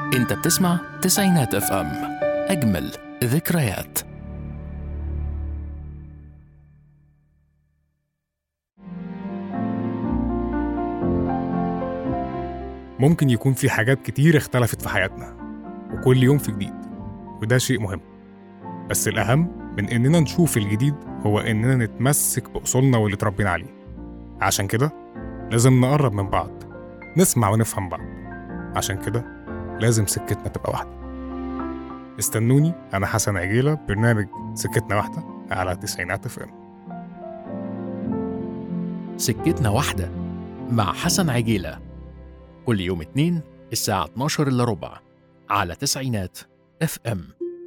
انت بتسمع تسعينات اف ام اجمل ذكريات ممكن يكون في حاجات كتير اختلفت في حياتنا وكل يوم في جديد وده شيء مهم بس الأهم من إننا نشوف الجديد هو إننا نتمسك بأصولنا واللي اتربينا عليه عشان كده لازم نقرب من بعض نسمع ونفهم بعض عشان كده لازم سكتنا تبقى واحدة استنوني أنا حسن عجيلة برنامج سكتنا واحدة على تسعينات اف ام سكتنا واحدة مع حسن عجيلة كل يوم اتنين الساعة 12 إلا ربع على تسعينات اف ام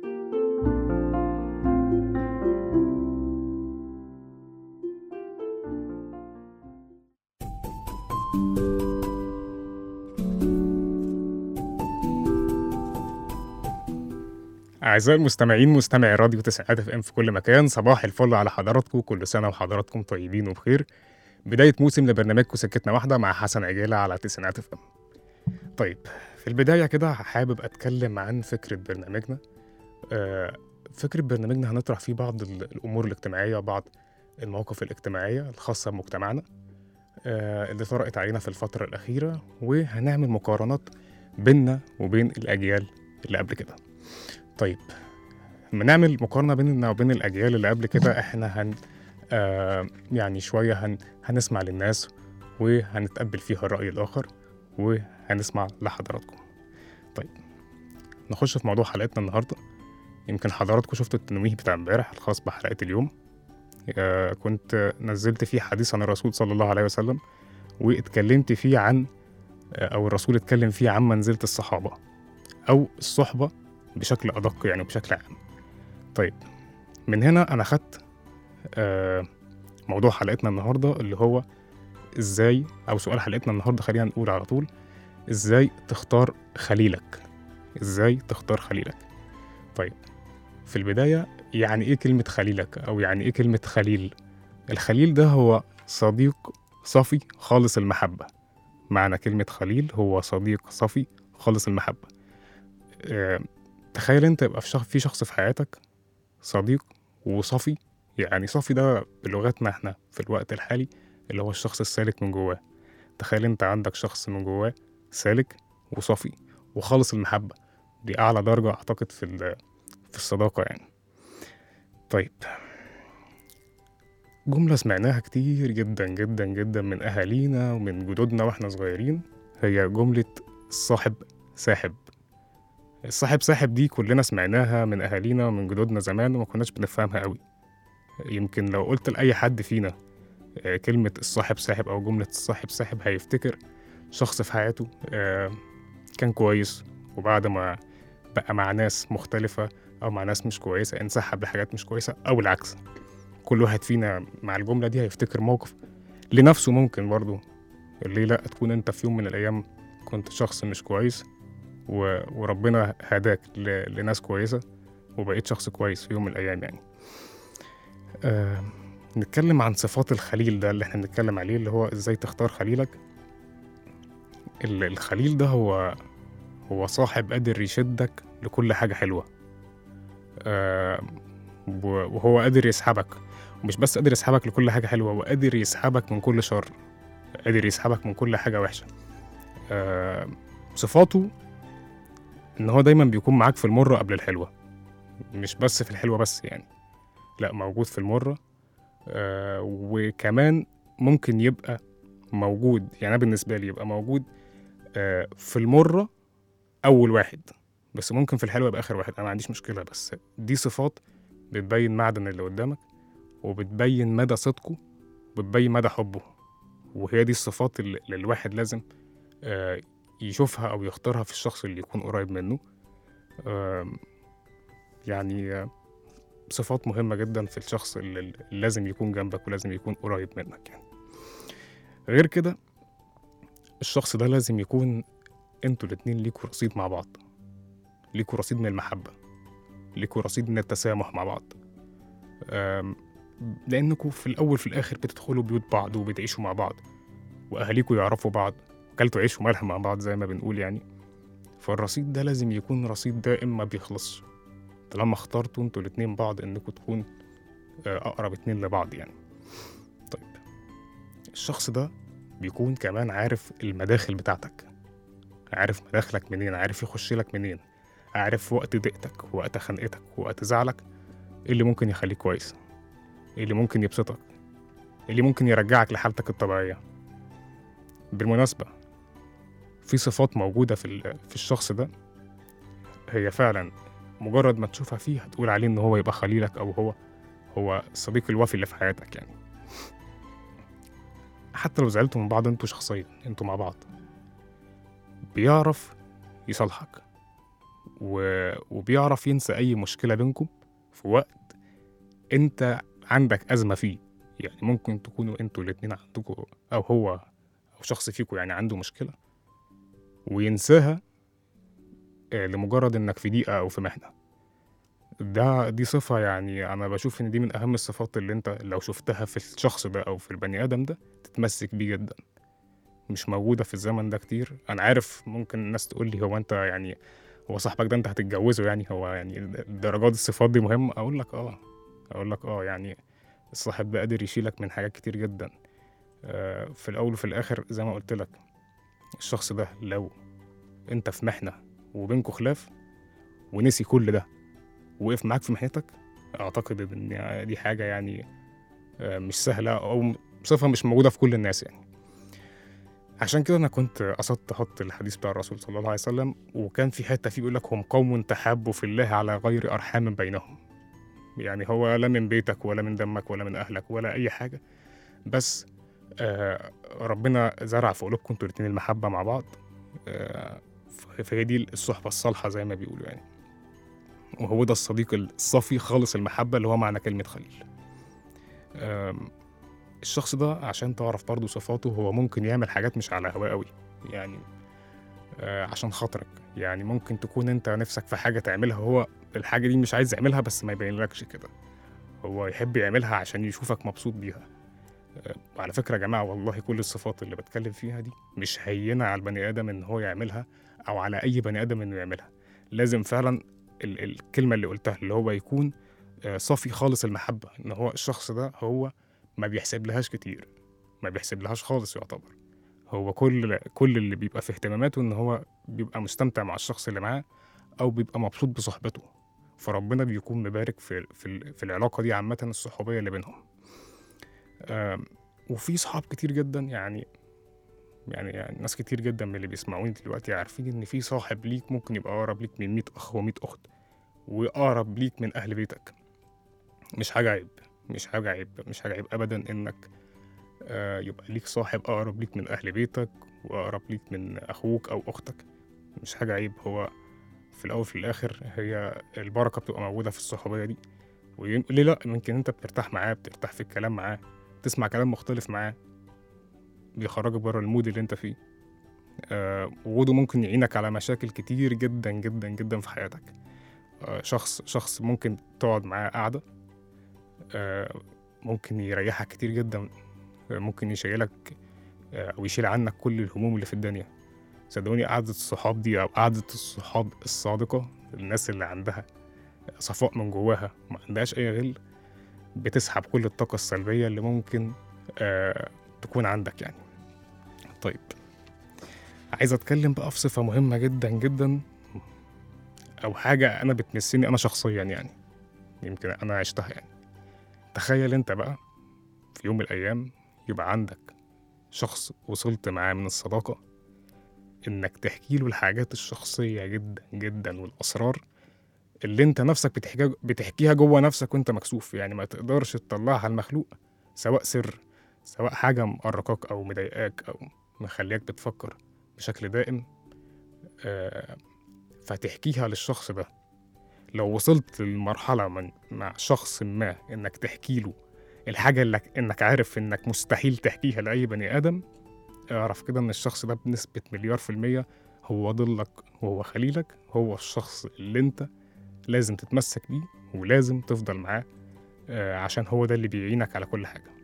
أعزائي المستمعين مستمعي راديو تسعينات اف ام في كل مكان صباح الفل على حضراتكم كل سنة وحضراتكم طيبين وبخير بداية موسم لبرنامجكم سكتنا واحدة مع حسن عجيلة على تسعينات اف ام طيب في البداية كده حابب أتكلم عن فكرة برنامجنا آه، فكرة برنامجنا هنطرح فيه بعض ال- الأمور الاجتماعية بعض المواقف الاجتماعية الخاصة بمجتمعنا آه، اللي طرأت علينا في الفترة الأخيرة وهنعمل مقارنات بيننا وبين الأجيال اللي قبل كده طيب لما نعمل مقارنة بيننا وبين الأجيال اللي قبل كده إحنا هن آه يعني شوية هن هنسمع للناس وهنتقبل فيها الرأي الآخر وهنسمع لحضراتكم طيب نخش في موضوع حلقتنا النهاردة يمكن حضراتكم شفتوا التنويه بتاع امبارح الخاص بحلقة اليوم آه كنت نزلت فيه حديث عن الرسول صلى الله عليه وسلم واتكلمت فيه عن آه، أو الرسول اتكلم فيه عن منزلة الصحابة أو الصحبة بشكل أدق يعني بشكل عام طيب من هنا أنا خدت آه موضوع حلقتنا النهاردة اللي هو إزاي أو سؤال حلقتنا النهاردة خلينا نقول على طول إزاي تختار خليلك إزاي تختار خليلك طيب في البداية يعني إيه كلمة خليلك أو يعني إيه كلمة خليل الخليل ده هو صديق صفي خالص المحبة معنى كلمة خليل هو صديق صفي خالص المحبة آه، تخيل انت يبقى في شخص في شخص في حياتك صديق وصفي يعني صفي ده بلغتنا احنا في الوقت الحالي اللي هو الشخص السالك من جواه تخيل انت عندك شخص من جواه سالك وصفي وخالص المحبة دي أعلى درجة أعتقد في ال- في الصداقة يعني طيب جملة سمعناها كتير جدا جدا جدا من أهالينا ومن جدودنا وإحنا صغيرين هي جملة الصاحب ساحب الصاحب ساحب دي كلنا سمعناها من أهالينا ومن جدودنا زمان وما كناش بنفهمها قوي يمكن لو قلت لأي حد فينا آه، كلمة الصاحب ساحب أو جملة الصاحب ساحب هيفتكر شخص في حياته آه، كان كويس وبعد ما بقى مع ناس مختلفة أو مع ناس مش كويسة انسحب لحاجات مش كويسة أو العكس كل واحد فينا مع الجملة دي هيفتكر موقف لنفسه ممكن برضه اللي لا تكون أنت في يوم من الأيام كنت شخص مش كويس و... وربنا هداك ل... لناس كويسة وبقيت شخص كويس في يوم من الأيام يعني آه... نتكلم عن صفات الخليل ده اللي احنا بنتكلم عليه اللي هو ازاي تختار خليلك ال- الخليل ده هو هو صاحب قادر يشدك لكل حاجة حلوة آه... و- وهو قادر يسحبك ومش بس قادر يسحبك لكل حاجة حلوة وقادر يسحبك من كل شر قادر يسحبك من كل حاجة وحشة آه... صفاته ان هو دايما بيكون معاك في المرة قبل الحلوة مش بس في الحلوة بس يعني لا موجود في المرة آه وكمان ممكن يبقى موجود يعني أنا بالنسبة لي يبقى موجود آه في المرة أول واحد بس ممكن في الحلوة يبقى آخر واحد أنا ما عنديش مشكلة بس دي صفات بتبين معدن اللي قدامك وبتبين مدى صدقه وبتبين مدى حبه وهي دي الصفات اللي اللي الواحد لازم آه يشوفها أو يختارها في الشخص اللي يكون قريب منه آم، يعني آه، صفات مهمة جدا في الشخص اللي اللي لازم يكون جنبك ولازم يكون قريب منك يعني غير كده الشخص ده لازم يكون انتوا الاتنين ليكوا رصيد مع بعض ليكوا رصيد من المحبة ليكوا رصيد من التسامح مع بعض آم، لأنكوا في الأول في الآخر بتدخلوا بيوت بعض وبتعيشوا مع بعض وأهاليكوا يعرفوا بعض كلتوا عيش وملح مع بعض زي ما بنقول يعني فالرصيد ده لازم يكون رصيد دائم ما بيخلصش طالما اخترتوا انتوا الاتنين بعض انكم تكون آه، اقرب اتنين لبعض يعني طيب الشخص ده بيكون كمان عارف المداخل بتاعتك عارف مداخلك منين عارف يخش لك منين عارف وقت ضيقتك وقت خنقتك وقت زعلك ايه اللي ممكن يخليك كويس ايه اللي ممكن يبسطك ايه اللي ممكن يرجعك لحالتك الطبيعية بالمناسبة في صفات موجودة في, ال- في الشخص ده هي فعلا مجرد ما تشوفها فيه هتقول عليه ان هو يبقى خليلك او هو هو الصديق الوفي اللي في حياتك يعني حتى لو زعلتوا من بعض انتوا شخصيا انتوا مع بعض بيعرف يصالحك و... وبيعرف ينسى اي مشكلة بينكم في وقت انت عندك أزمة فيه يعني ممكن تكونوا انتوا الاتنين عندكم او هو او شخص فيكم يعني عنده مشكلة وينساها آه، لمجرد انك في ضيقة او في محنة ده دي صفة يعني أنا بشوف إن دي من أهم الصفات اللي أنت لو شفتها في الشخص ده أو في البني آدم ده تتمسك بيه جدا مش موجودة في الزمن ده كتير أنا عارف ممكن الناس تقول لي هو أنت يعني هو صاحبك ده أنت هتتجوزه يعني هو يعني درجات الصفات دي مهمة أقول لك آه أقول لك آه يعني الصاحب ده قادر يشيلك من حاجات كتير جدا آه، في الأول وفي الآخر زي ما قلت لك الشخص ده لو أنت في محنة وبينكوا خلاف ونسي كل ده وقف معاك في محنتك اعتقد ان دي حاجه يعني آه، مش سهله او صفه مش موجوده في كل الناس يعني عشان كده انا كنت قصدت احط الحديث بتاع الرسول صلى الله عليه وسلم وكان في حته فيه بيقول لك هم قوم تحابوا في الله على غير ارحام بينهم يعني هو لا من بيتك ولا من دمك ولا من اهلك ولا اي حاجه بس آه ربنا زرع في قلوبكم انتوا الاتنين المحبه مع بعض آه فهي دي الصحبه الصالحه زي ما بيقولوا يعني وهو ده الصديق الصافي خالص المحبة اللي هو معنى كلمة خليل أم، الشخص ده عشان تعرف برضه صفاته هو ممكن يعمل حاجات مش على هواه قوي يعني آه، عشان خاطرك يعني ممكن تكون انت نفسك في حاجة تعملها هو الحاجة دي مش عايز يعملها بس ما يبينلكش كده هو يحب يعملها عشان يشوفك مبسوط بيها آه، على فكرة يا جماعة والله كل الصفات اللي بتكلم فيها دي مش هينة على البني آدم إن هو يعملها أو على أي بني آدم إنه يعملها لازم فعلا ال- الكلمة اللي قلتها اللي هو يكون آه، صافي خالص المحبة إن هو الشخص ده هو ما بيحسب لهاش كتير ما بيحسب لهاش خالص يعتبر هو كل كل اللي بيبقى في اهتماماته إن هو بيبقى مستمتع مع الشخص اللي معاه أو بيبقى مبسوط بصحبته فربنا بيكون مبارك في في, ال- في العلاقة دي عامة الصحوبية اللي بينهم آم، وفي صحاب كتير جدا يعني يعني يعني ناس كتير جدا من اللي بيسمعوني دلوقتي عارفين ان في صاحب ليك ممكن يبقى اقرب ليك من 100 اخ و100 اخت واقرب ليك من اهل بيتك مش حاجه عيب مش حاجه عيب مش حاجه عيب ابدا انك آه، يبقى ليك صاحب اقرب ليك من اهل بيتك واقرب ليك من اخوك او اختك مش حاجه عيب هو في الاول وفي الاخر هي البركه بتبقى موجوده في الصحوبيه دي وليه لا يمكن انت بترتاح معاه بترتاح في الكلام معاه تسمع كلام مختلف معاه بيخرجك بره المود اللي انت فيه آه، وجوده ممكن يعينك على مشاكل كتير جدا جدا جدا في حياتك آه، شخص شخص ممكن تقعد معاه قعدة آه، ممكن يريحك كتير جدا آه، ممكن يشيلك آه، أو يشيل عنك كل الهموم اللي في الدنيا صدقوني قعدة الصحاب دي أو قعدة الصحاب الصادقة الناس اللي عندها صفاء من جواها ما عندهاش أي غل بتسحب كل الطاقة السلبية اللي ممكن آه تكون عندك يعني طيب عايز اتكلم بقى في صفة مهمة جدا جدا او حاجة انا بتمسني انا شخصيا يعني يمكن انا عشتها يعني تخيل انت بقى في يوم من الايام يبقى عندك شخص وصلت معاه من الصداقة انك تحكي له الحاجات الشخصية جدا جدا والاسرار اللي انت نفسك بتحكيها بتحكيها جوه نفسك وانت مكسوف يعني ما تقدرش تطلعها المخلوق سواء سر سواء حاجة مقرقاك أو مضايقاك أو مخلياك بتفكر بشكل دائم آه، فتحكيها للشخص ده لو وصلت للمرحلة من مع شخص ما إنك تحكي له الحاجة اللي إنك عارف إنك مستحيل تحكيها لأي بني آدم اعرف كده إن الشخص ده بنسبة مليار في المية هو ضلك وهو خليلك هو الشخص اللي أنت لازم تتمسك بيه ولازم تفضل معاه آه، عشان هو ده اللي بيعينك على كل حاجة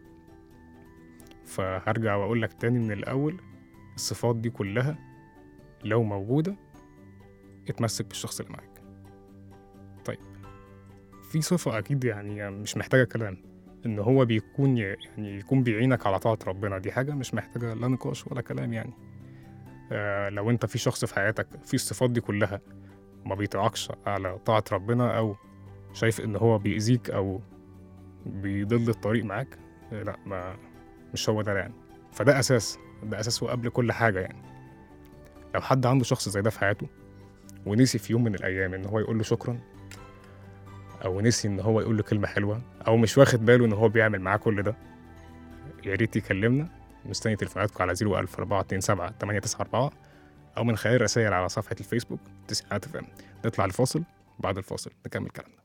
فهرجع واقول لك تاني من الاول الصفات دي كلها لو موجوده اتمسك بالشخص اللي معاك طيب في صفة أكيد يعني مش محتاجة كلام إن هو بيكون ي- يعني يكون بيعينك على طاعة ربنا دي حاجة مش محتاجة لا نقاش ولا كلام يعني آه لو أنت في شخص في حياتك في الصفات دي كلها ما بيطيعكش على طاعة ربنا أو شايف إن هو بيأذيك أو بيضل الطريق معاك آه لا ما مش هو ده يعني فده أساس ده أساس وقبل كل حاجة يعني لو حد عنده شخص زي ده في حياته ونسي في يوم من الأيام إن هو يقول له شكرا أو نسي إن هو يقول له كلمة حلوة أو مش واخد باله إن هو بيعمل معاه كل ده يا ريت يكلمنا مستني تليفوناتكم على 01000 427 894 أو من خلال رسائل على صفحة الفيسبوك تسعات اف ام نطلع الفاصل بعد الفاصل نكمل كلامنا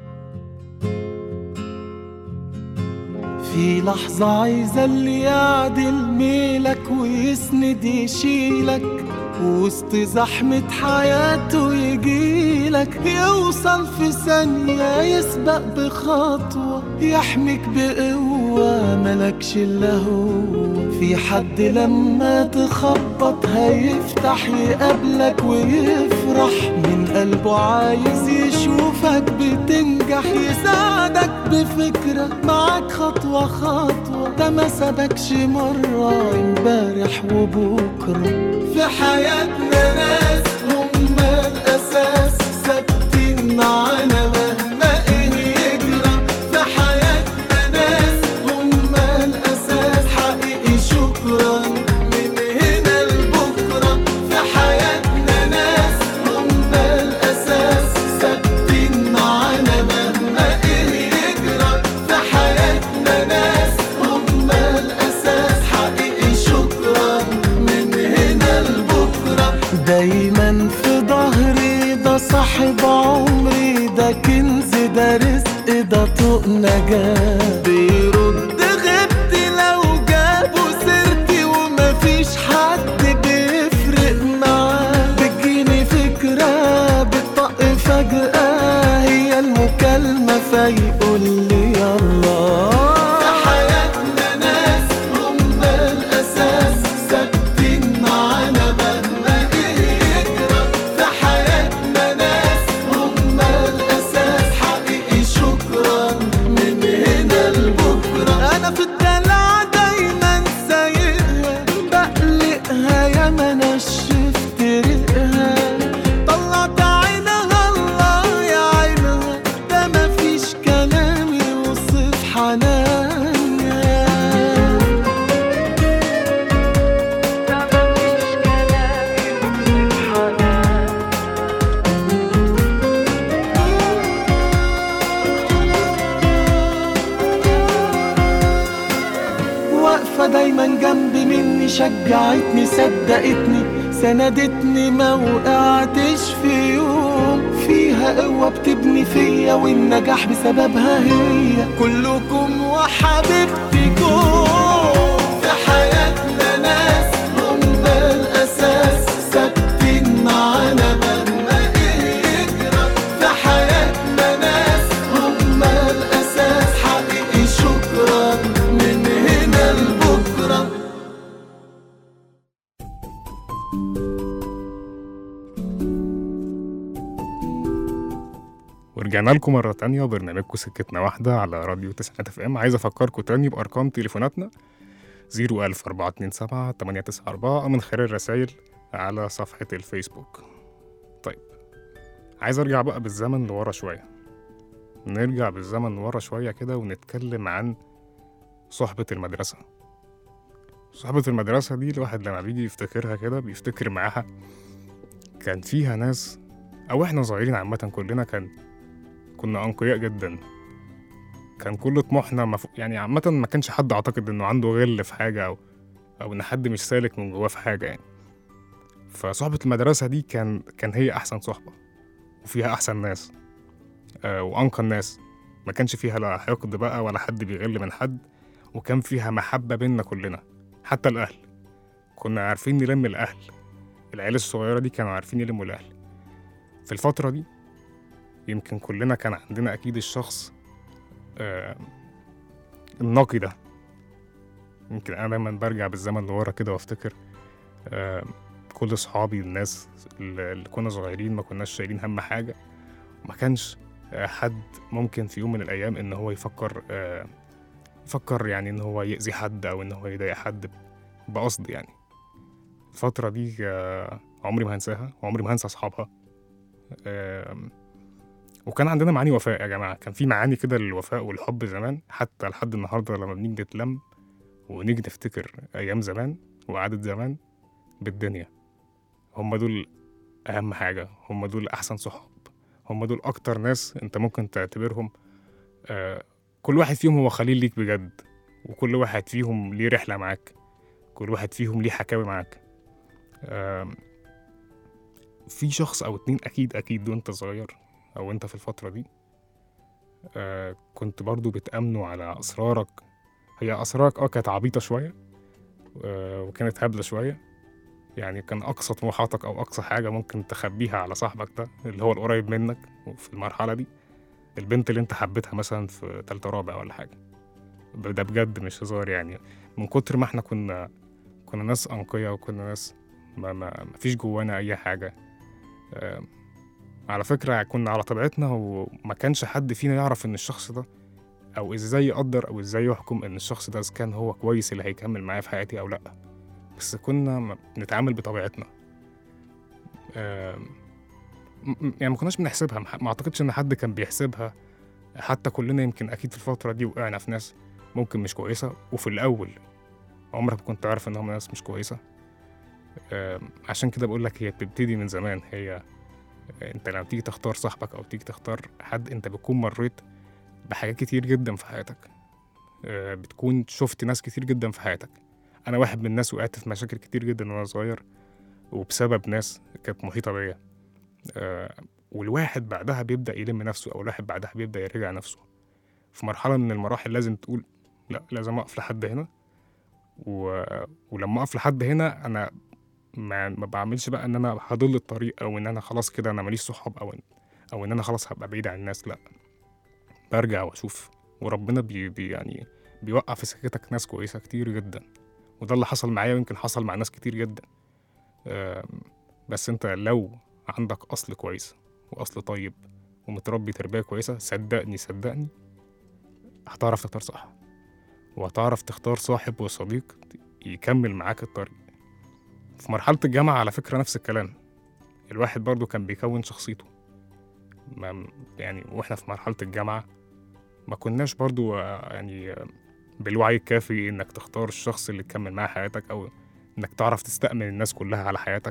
في لحظة عايزة اللي يعدل ميلك ويسند يشيلك وسط زحمة حياته يجيلك يوصل في ثانية يسبق بخطوة يحميك بقوة ملكش إلا هو في حد لما تخبط هيفتح يقابلك ويفرح من قلبه عايز يشوفك بتنجح يساعدك بفكرة معاك خطوة خطوة ده ما سابكش مرة امبارح وبكرة في حياتنا ناس هم الأساس ثابتين معانا مهما إيه يجرى في حياتنا ناس هم الأساس حقيقي شكرا من هنا لبكرة في حياتنا ناس هم الأساس ثابتين معانا مهما إيه يجرى في حياتنا ناس هم الأساس حقيقي شكرا من هنا لبكرة دايما في ظهري ده صاحب عمري ده كنز ده رزق ده طوق نجاة بيرد غبتي لو جابوا سيرتي ومفيش حد بيفرق معاه بتجيني فكرة بتطق فجأة هي المكالمة فيقول لي يلا في حياتنا ناس هم الأساس ثابتين معانا مهما إيه يجرى في حياتنا ناس هم الأساس حقيقي شكرا من هنا لبكرة أنا في الدلع دايما سايقها بقلقها يا ما نشفت ريقها طلعت عينها الله يا عينها ده مفيش كلام يوصف حنانها ده مفيش كلام يوصف حنانها واقفة دايما جنبي مني شجعتني صدقتني سندتني ما وقعتش في يوم فيها قوة بتبني فيا والنجاح بسببها هي كلكم وحبيبتكم في حياتنا ناس هم الأساس ثابتين معانا مهما إيه يجرى في حياتنا ناس هم الأساس حقيقي شكرا من هنا لبكرة ورجعنا لكم مرة تانية وبرنامجكم سكتنا واحدة على راديو تسعات اف ام عايز أفكركم تاني بأرقام تليفوناتنا 01000 427 894 أو من خلال الرسايل على صفحة الفيسبوك طيب عايز أرجع بقى بالزمن لورا شوية نرجع بالزمن لورا شوية كده ونتكلم عن صحبة المدرسة صحبة المدرسة دي الواحد لما بيجي يفتكرها كده بيفتكر معاها كان فيها ناس أو إحنا صغيرين عامة كلنا كان كنا أنقياء جدا كان كل طموحنا مف... يعني عامة ما كانش حد أعتقد إنه عنده غل في حاجة أو أو إن حد مش سالك من جواه في حاجة يعني فصحبة المدرسة دي كان كان هي أحسن صحبة وفيها أحسن ناس آه وأنقى الناس ما كانش فيها لا حقد بقى ولا حد بيغل من حد وكان فيها محبة بينا كلنا حتى الأهل كنا عارفين نلم الأهل العيال الصغيرة دي كانوا عارفين يلموا الأهل في الفترة دي يمكن كلنا كان عندنا أكيد الشخص آه النقي ده يمكن أنا دايما برجع بالزمن لورا كده وأفتكر آه كل أصحابي الناس اللي اللي كنا صغيرين ما كناش شايلين هم حاجة ما كانش آه، حد ممكن في يوم من الأيام إن هو يفكر آه، يفكر يعني إن هو يأذي حد أو إن هو يضايق حد بقصد يعني الفترة دي آه، عمري ما هنساها وعمري ما هنسى أصحابها آم، وكان عندنا معاني وفاء يا جماعة كان في معاني كده للوفاء والحب زمان حتى لحد النهاردة لما بنيجي نتلم ونيجي نفتكر أيام زمان وقعدة زمان بالدنيا هم دول أهم حاجة هم دول أحسن صحاب هم دول أكتر ناس أنت ممكن تعتبرهم آه كل واحد فيهم هو خليل ليك بجد وكل واحد فيهم ليه رحلة معاك كل واحد فيهم ليه حكاوي معاك آم، في شخص أو اتنين أكيد أكيد وأنت صغير أو أنت في الفترة دي آه كنت برضو بتأمنوا على أسرارك هي أسرارك أه كانت عبيطة شوية آه وكانت هبلة شوية يعني كان أقصى طموحاتك أو أقصى حاجة ممكن تخبيها على صاحبك ده اللي هو القريب منك في المرحلة دي البنت اللي أنت حبيتها مثلا في تالتة رابع ولا حاجة ب- ده بجد مش هزار يعني من كتر ما احنا كنا كنا ناس أنقياء وكنا ناس ما, ما, ما فيش جوانا أي حاجة آم، على فكرة كنا على طبيعتنا وما كانش حد فينا يعرف إن الشخص ده أو إزاي يقدر أو إزاي يحكم إن الشخص ده إذا كان هو كويس اللي هيكمل معايا في حياتي أو لأ بس كنا م- بنتعامل بطبيعتنا آم، م- م- يعني ما كناش بنحسبها ما ما أعتقدش إن حد كان بيحسبها حتى كلنا يمكن أكيد في الفترة دي وقعنا في ناس ممكن مش كويسة وفي الأول عمرك ما كنت عارف إن هم ناس مش كويسة آم، عشان كده بقول لك هي بتبتدي من زمان هي انت لما تيجي تختار صاحبك او تيجي تختار حد انت بتكون مريت بحاجات كتير جدا في حياتك آه، بتكون شفت ناس كتير جدا في حياتك انا واحد من الناس وقعت في مشاكل كتير جدا وانا صغير وبسبب ناس كانت محيطة بيا آه، والواحد بعدها بيبدأ يلم نفسه او الواحد بعدها بيبدأ يراجع نفسه في مرحلة من المراحل لازم تقول لا لازم اقف لحد هنا و... ولما اقف لحد هنا انا ما, ما بعملش بقى ان انا هضل الطريق او ان انا خلاص كده انا ماليش صحاب او إن او ان انا خلاص هبقى بعيد عن الناس لا برجع واشوف وربنا بي, بي يعني بيوقع في سكتك ناس كويسه كتير جدا وده اللي حصل معايا ويمكن حصل مع ناس كتير جدا آم، بس انت لو عندك اصل كويس واصل طيب ومتربي تربيه كويسه صدقني صدقني هتعرف تختار صح وهتعرف تختار صاحب وصديق يكمل معاك الطريق في مرحلة الجامعة على فكرة نفس الكلام الواحد برضو كان بيكون شخصيته ما يعني واحنا في مرحلة الجامعة ما كناش برضو آه، يعني آه، بالوعي الكافي انك تختار الشخص اللي تكمل معاه حياتك او انك تعرف تستأمن الناس كلها على حياتك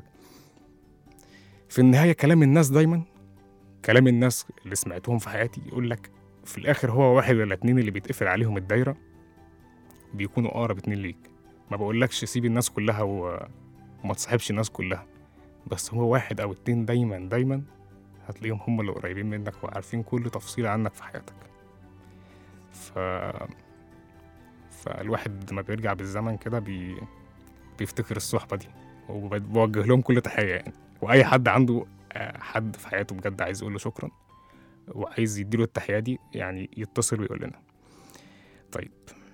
في النهاية كلام الناس دايما كلام الناس اللي سمعتهم في حياتي يقول لك في الآخر هو واحد ولا اتنين اللي بيتقفل عليهم الدايرة بيكونوا أقرب اتنين ليك ما بقولكش سيب الناس كلها و... وما تصاحبش الناس كلها بس هو واحد أو اتنين دايما دايما هتلاقيهم هم اللي قريبين منك وعارفين كل تفصيلة عنك في حياتك ف فالواحد لما بيرجع بالزمن كده بي... بيفتكر الصحبة دي وبوجه لهم كل تحية يعني وأي حد عنده آه، حد في حياته بجد عايز يقول له شكرا وعايز يديله التحية دي يعني يتصل ويقول لنا طيب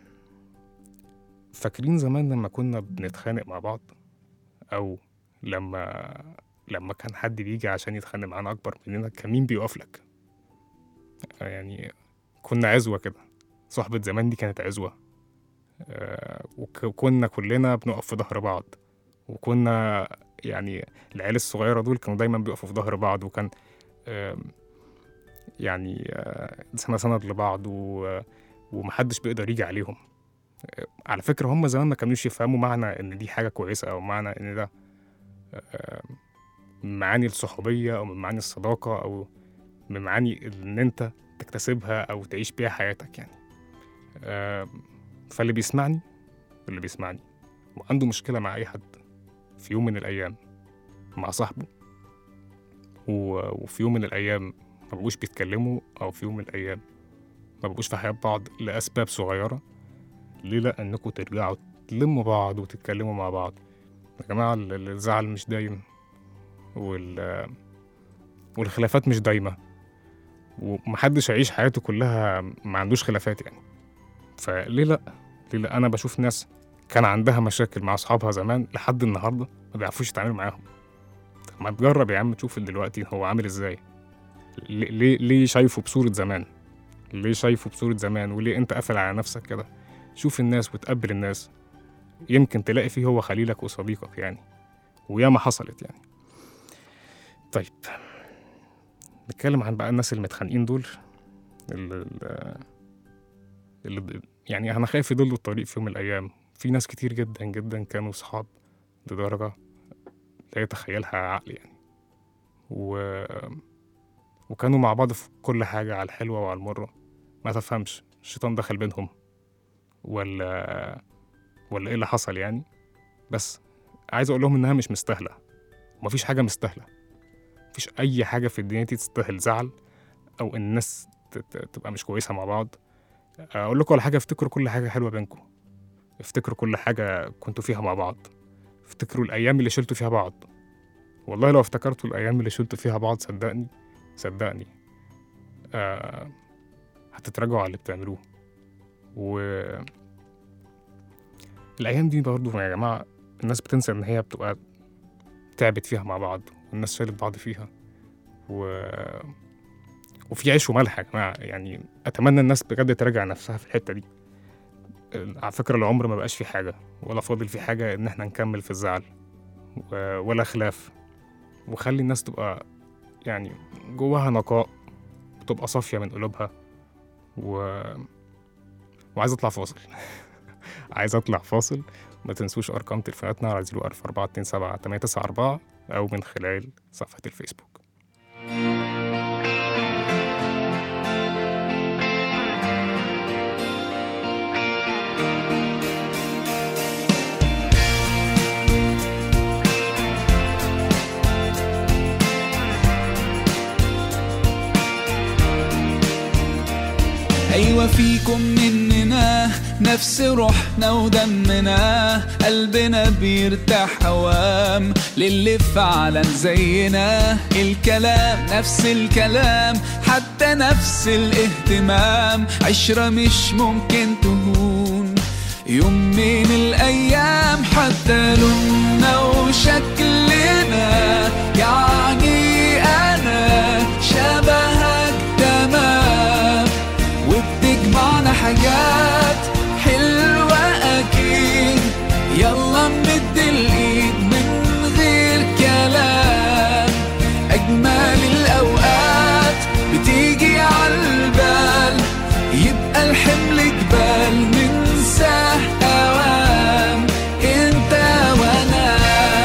فاكرين زمان لما كنا بنتخانق مع بعض أو لما لما كان حد بيجي عشان يتخانق معانا أكبر مننا كان مين بيقف لك يعني كنا عزوة كده صحبة زمان دي كانت عزوة آه، وك- وكنا كلنا بنقف في ظهر بعض وكنا يعني العيال الصغيرة دول كانوا دايما بيقفوا في ظهر بعض وكان آم، يعني آه، سنة سند لبعض و- ومحدش بيقدر يجي عليهم آه، على فكرة هم زمان ما كانوش يفهموا معنى إن دي حاجة كويسة أو معنى إن ده آه، من معاني الصحوبية أو من معاني الصداقة أو من معاني إن أنت تكتسبها أو تعيش بيها حياتك يعني آه، فاللي بيسمعني اللي بيسمعني وعنده مشكلة مع أي حد في يوم من الأيام مع صاحبه و- وفي يوم من الأيام ما بقوش بيتكلموا أو في يوم من الأيام ما بقوش في حياة بعض لأسباب صغيرة ليه لأ إنكم ترجعوا تلموا بعض وتتكلموا مع بعض يا جماعة ال- ال- الزعل مش دايم وال والخلافات مش دايمة ومحدش هيعيش حياته كلها ما عندوش خلافات يعني فليه لأ ليه لأ أنا بشوف ناس كان عندها مشاكل مع أصحابها زمان لحد النهاردة ما بيعرفوش يتعاملوا معاهم طب ما تجرب يا عم تشوف دلوقتي هو عامل ازاي ليه ليه ليه شايفه بصورة زمان ليه شايفه بصورة زمان وليه انت قافل على نفسك كده شوف الناس وتقبل الناس يمكن تلاقي فيه هو خليلك وصديقك يعني وياما حصلت يعني طيب نتكلم عن بقى الناس المتخانقين دول اللي, اللي يعني انا خايف يضلوا الطريق في يوم من الايام في ناس كتير جدا جدا كانوا صحاب لدرجة لا يتخيلها عقل يعني و... وكانوا مع بعض في كل حاجة على الحلوة وعلى المرة ما تفهمش الشيطان دخل بينهم ولا ولا ايه اللي حصل يعني بس عايز اقول لهم انها مش مستاهلة ومفيش حاجة مستاهلة مفيش اي حاجة في الدنيا دي تستاهل زعل او ان الناس ت- ت- تبقى مش كويسة مع بعض اقول لكم على حاجة افتكروا كل حاجة حلوة بينكم افتكروا كل حاجة كنتوا فيها مع بعض افتكروا الأيام اللي شلتوا فيها بعض والله لو افتكرتوا الأيام اللي شلتوا فيها بعض صدقني صدقني آه هتتراجعوا على اللي بتعملوه و الأيام دي برضه يا جماعة الناس بتنسى إن هي بتبقى تعبت فيها مع بعض والناس شالت بعض فيها و... وفي عيش وملح يا جماعة يعني أتمنى الناس بجد تراجع نفسها في الحتة دي على فكرة العمر ما بقاش فيه حاجة ولا فاضل فيه حاجة إن إحنا نكمل في الزعل و- ولا خلاف وخلي الناس تبقى يعني جواها نقاء تبقى صافية من قلوبها و... وعايز أطلع فاصل عايز أطلع فاصل ما تنسوش أرقام تليفوناتنا على 04427 أو من خلال صفحة الفيسبوك أيوة فيكم مننا نفس روحنا ودمنا قلبنا بيرتاح هوام للي فعلا زينا الكلام نفس الكلام حتى نفس الاهتمام عشرة مش ممكن تهون يوم من الأيام حتى لوننا وشكلنا يعني أنا شبهك تمام وبتجمعنا حاجات حلوة أكيد يلا نمد الإيد من غير كلام أجمل الأوقات بتيجي عالبال يبقى الحمل جبال ننساه أوام انت وانا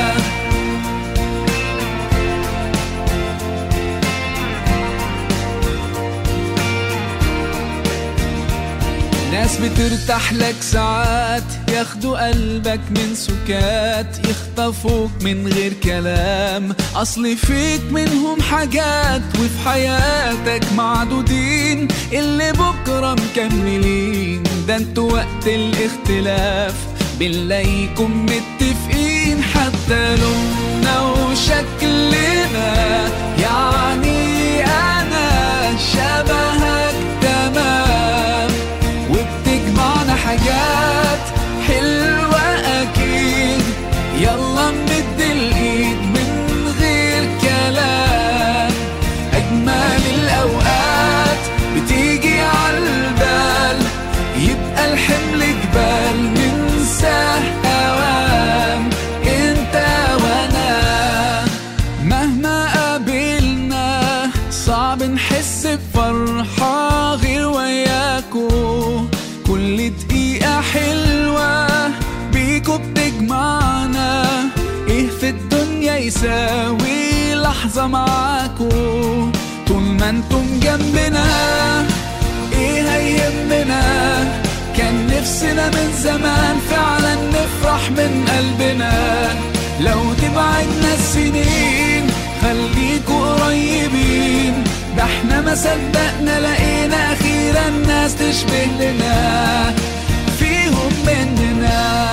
ناس بترتاح لك ساعات ياخدوا قلبك من سكات يخطفوك من غير كلام اصل فيك منهم حاجات وفي حياتك معدودين اللي بكرة مكملين ده انتوا وقت الاختلاف بنلاقيكم متفقين حتى لوننا وشكلنا يعني انا شبهك تمام وبتجمعنا حاجات حلوة أكيد يلا نمد الإيد من غير كلام أجمل الأوقات بتيجي عالبال يبقى الحمل جبال ننساه أوام انت وانا مهما قابلنا صعب نحس بفرحة غير وياكو كل دقيقة حلوة بيكو بتجمعنا ايه في الدنيا يساوي لحظة معاكو طول ما انتم جنبنا ايه هيهمنا كان نفسنا من زمان فعلا نفرح من قلبنا لو تبعدنا السنين خليكوا قريبين ده احنا ما صدقنا لقينا اخيرا ناس تشبه لنا فيهم مننا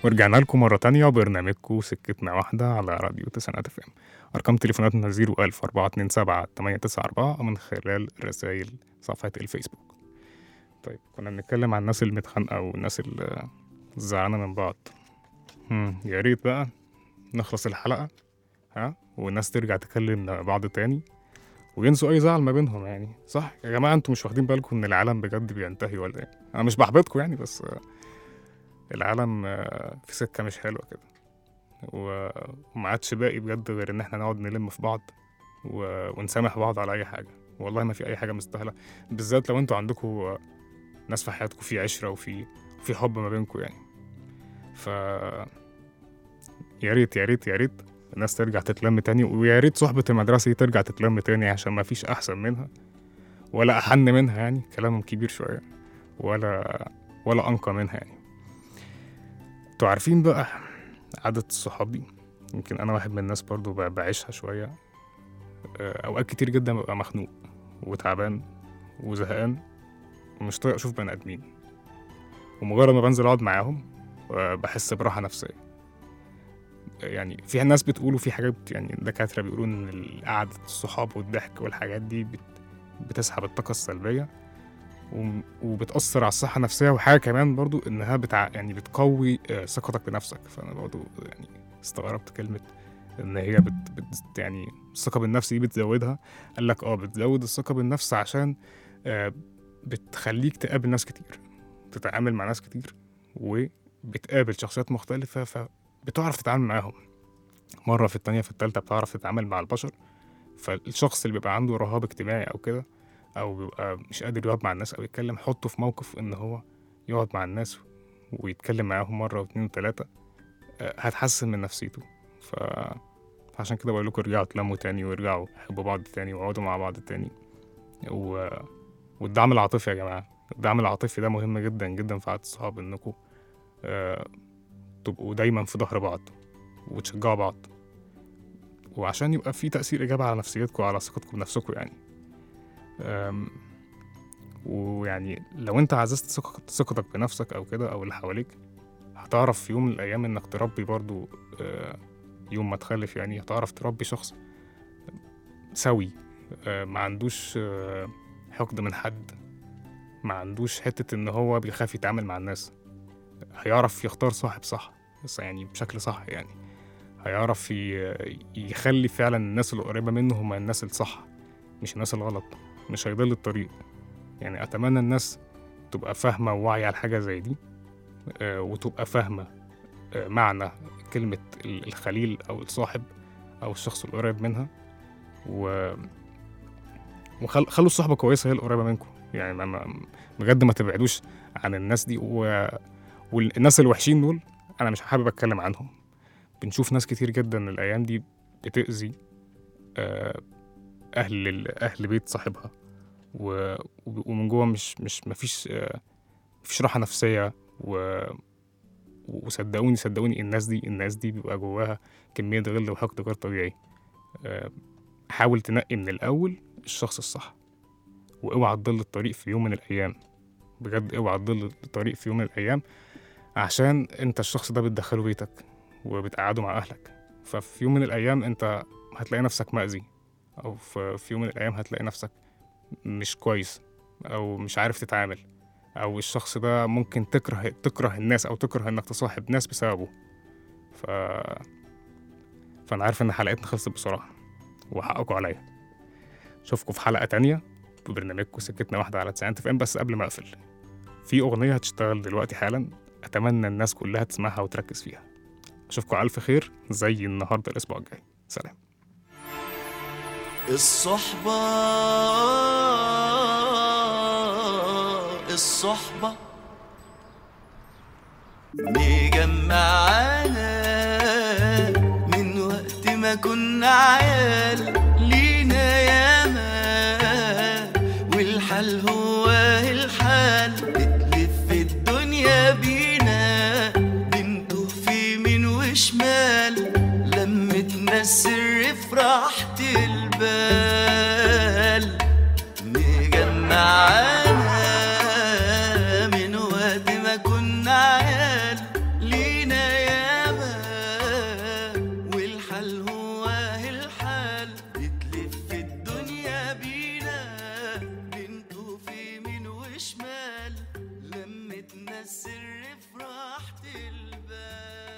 ورجعنا لكم مرة تانية وبرنامجكم سكتنا واحدة على راديو تسعينات اف ام أرقام تليفوناتنا 01000 427 894 أو من خلال رسائل صفحة الفيسبوك طيب كنا بنتكلم عن الناس المتخانقة والناس اللي زعلانة من بعض مم. يا ريت بقى نخلص الحلقة ها والناس ترجع تكلم بعض تاني وينسوا أي زعل ما بينهم يعني صح يا جماعة انتوا مش واخدين بالكم إن العالم بجد بينتهي ولا إيه؟ أنا مش بحبطكم يعني بس آه، العالم آه، في سكة مش حلوة كده و- وما عادش باقي بجد غير إن إحنا نقعد نلم في بعض و... ونسامح بعض على أي حاجة والله ما في أي حاجة مستاهلة بالذات لو انتوا عندكم آه، ناس في حياتكم في عشرة وفي في حب ما بينكم يعني ف يا ريت يا ريت يا ريت الناس ترجع تتلم تاني ويا ريت صحبة المدرسة دي ترجع تتلم تاني عشان ما فيش أحسن منها ولا أحن منها يعني كلامهم كبير شوية ولا ولا أنقى منها يعني انتوا عارفين بقى عادة الصحاب دي يمكن أنا واحد من الناس برضو ب- بعيشها شوية آه، أوقات كتير جدا ببقى مخنوق وتعبان وزهقان ومش طايق أشوف بني آدمين ومجرد ما بنزل أقعد معاهم آه، بحس براحة نفسية يعني في ناس بتقول وفي حاجات يعني دكاترة بيقولوا إن قعدة الصحاب والضحك والحاجات دي بت بتسحب الطاقة السلبية وم- وبتأثر على الصحة النفسية وحاجة كمان برضو إنها بتع... يعني بتقوي آه، ثقتك بنفسك فأنا برضو يعني استغربت كلمة إن هي بت... بت... يعني الثقة بالنفس دي بتزودها قال لك اه بتزود الثقة بالنفس عشان آه، بتخليك تقابل ناس كتير تتعامل مع ناس كتير وبتقابل شخصيات مختلفة فبتعرف تتعامل معاهم مرة في التانية في التالتة بتعرف تتعامل مع البشر فالشخص اللي بيبقى عنده رهاب اجتماعي أو كده أو بيبقى مش قادر يقعد مع الناس أو يتكلم حطه في موقف إن هو يقعد مع الناس ويتكلم معاهم مرة واتنين وتلاتة آه، هتحسن من نفسيته ف فعشان كده بقول لكم ارجعوا تلموا تاني وارجعوا حبوا بعض تاني واقعدوا مع بعض تاني و... والدعم العاطفي يا جماعة الدعم العاطفي ده مهم جدا جدا في عادة الصحاب انكم آه تبقوا دايما في ظهر بعض وتشجعوا بعض وعشان يبقى في تأثير إيجابي على نفسيتكم وعلى ثقتكم بنفسكم يعني آم، ويعني لو انت عززت ثق- ثقتك بنفسك او كده او اللي حواليك هتعرف في يوم من الايام انك تربي برضو آه، يوم ما تخلف يعني هتعرف تربي شخص سوي آه، ما عندوش آه، حقد من حد ما عندوش حتة ان هو بيخاف يتعامل مع الناس هيعرف يختار صاحب صح بس يعني بشكل صح يعني هيعرف ي- يخلي فعلا الناس اللي قريبة منه هما الناس الصح مش الناس الغلط مش هيضل الطريق يعني أتمنى الناس تبقى فاهمة وواعية على حاجة زي دي آه، وتبقى فاهمة آه، معنى كلمة ال- الخليل أو الصاحب أو الشخص القريب منها و وخل... خلوا الصحبة كويسة هي القريبة منكم يعني ما... ما... بجد ما تبعدوش عن الناس دي و... والناس الوحشين دول أنا مش حابب أتكلم عنهم بنشوف ناس كتير جدا الأيام دي بتأذي آه، أهل ال- أهل بيت صاحبها و... ومن جوه مش مش مفيش آه، مفيش راحة نفسية و... وصدقوني صدقوني الناس دي الناس دي بيبقى جواها كمية غل وحقد غير طبيعي آه، حاول تنقي من الأول الشخص الصح واوعى تضل الطريق في يوم من الأيام بجد اوعى تضل الطريق في يوم من الأيام عشان انت الشخص ده بتدخله بيتك وبتقعده مع أهلك ففي يوم من الأيام انت هتلاقي نفسك مأذي أو في في يوم من الأيام هتلاقي نفسك مش كويس أو مش عارف تتعامل أو الشخص ده ممكن تكره تكره الناس أو تكره إنك تصاحب ناس بسببه ف فأنا عارف إن حلقتنا خلصت بسرعة وحقكم عليا أشوفكم في حلقة تانية ببرنامجكم سكتنا واحدة على 90 اف ام بس قبل ما أقفل في أغنية هتشتغل دلوقتي حالا أتمنى الناس كلها تسمعها وتركز فيها أشوفكم على ألف خير زي النهاردة الأسبوع الجاي سلام الصحبة الصحبة مجمعانا من وقت ما كنا عيال لينا ياما والحال هو الحال بتلف الدنيا بينا بنتوه في يمين وشمال لمتنا السر في راحة البال مجمعانا من وقت ما كنا عيال لينا سر في راحة البال